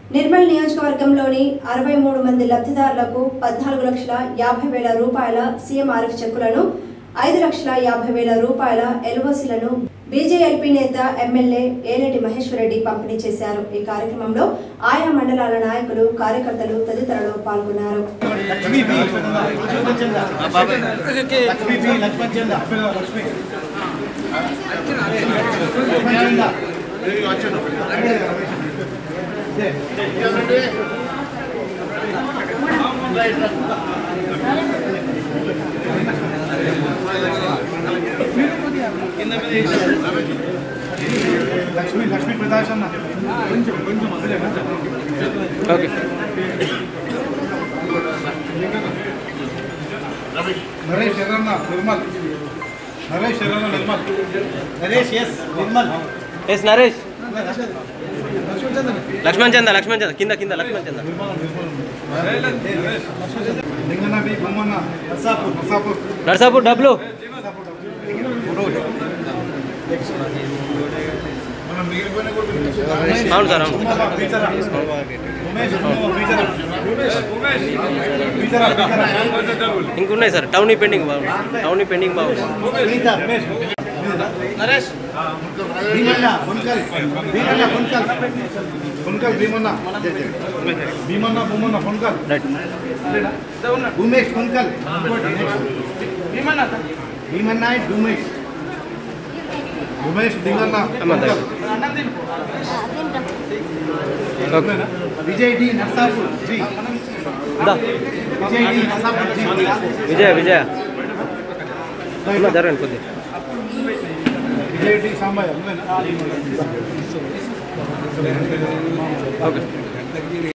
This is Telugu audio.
నిర్మల్ నియోజకవర్గంలోని అరవై మూడు మంది లబ్ధిదారులకు పద్నాలుగు లక్షల యాభై వేల రూపాయల సీఎంఆర్ఎఫ్ చెక్కులను ఐదు లక్షల యాభై వేల రూపాయల ఎల్ఓసీలను బీజేఎల్పీ నేత ఎమ్మెల్యే ఏలేటి మహేశ్వరరెడ్డి పంపిణీ చేశారు ఈ కార్యక్రమంలో ఆయా మండలాల నాయకులు కార్యకర్తలు తదితరులు పాల్గొన్నారు లక్ష్మి లక్ష్మి ప్రకాష్ అన్న కొంచెం కొంచెం okay Naresh Erranna Nirmal Naresh Erranna Nirmal Naresh yes Nirmal yes Naresh Laxman Chanda Laxman Chanda కింద కింద లక్ష్మణ్ చంద లింగన్న బి బొమ్మన్న నర్సాపూర్ నర్సాపూర్ నర్సాపూర్ డబ్లు మనం మిగిలిపోయిన అవును సార్ అవును ఇంకున్నాయి సార్ టౌన్ పెండింగ్ బాగుంది టౌన్ పెండింగ్ బాగుంది నరేష్ భీమన్న కొన్కల్ భీమన్న కొన్కల్ కొన్కల్ భీమన్న భీమన్న బొమ్మన్న కొన్కల్ రైట్ ఉమేష్ కొన్కల్ భీమన్న భీమన్న ఉమేష్ ఉమేష్ భీమన్న అమ్మ, Konkal. Okay Vijay D Narsapur G దా విజయ్ డి నర్సాపూర్ జీ విజయ విజయ అమ్మ, జరగండి కొద్దిగా విజయ్ డి సాంబయ్య ఓకే